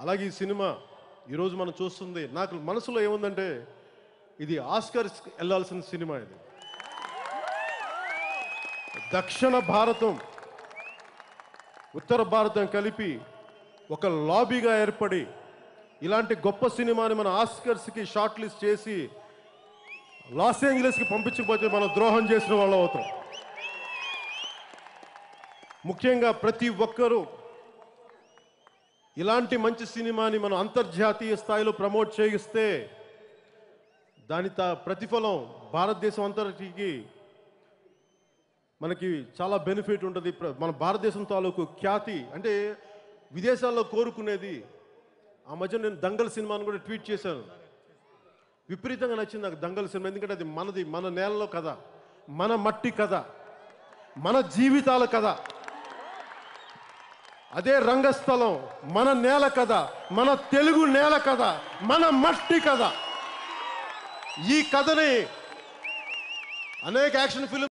అలాగే ఈ సినిమా ఈరోజు మనం చూస్తుంది నాకు మనసులో ఏముందంటే ఇది ఆస్కర్స్ వెళ్ళాల్సిన సినిమా ఇది దక్షిణ భారతం ఉత్తర భారతం కలిపి ఒక లాబీగా ఏర్పడి ఇలాంటి గొప్ప సినిమాని మన ఆస్కర్స్కి షార్ట్ లిస్ట్ చేసి లాస్ ఏంజలస్కి పంపించకపోతే మనం ద్రోహం చేసిన వాళ్ళం అవుతాం ముఖ్యంగా ప్రతి ఒక్కరూ ఇలాంటి మంచి సినిమాని మనం అంతర్జాతీయ స్థాయిలో ప్రమోట్ చేయిస్తే దాని తా ప్రతిఫలం భారతదేశం అంతటికి మనకి చాలా బెనిఫిట్ ఉంటుంది ప్ర- మన భారతదేశం తాలూకు ఖ్యాతి అంటే విదేశాల్లో కోరుకునేది ఆ మధ్య నేను దంగల్ సినిమాను కూడా ట్వీట్ చేశాను విపరీతంగా నచ్చింది నాకు దంగల్ సినిమా ఎందుకంటే అది మనది మన నేలలో కథ మన మట్టి కథ మన జీవితాల కథ అదే రంగస్థలం మన నేల కథ మన తెలుగు నేల కథ మన మట్టి కథ ఈ కథని అనేక యాక్షన్ ఫిల్మ్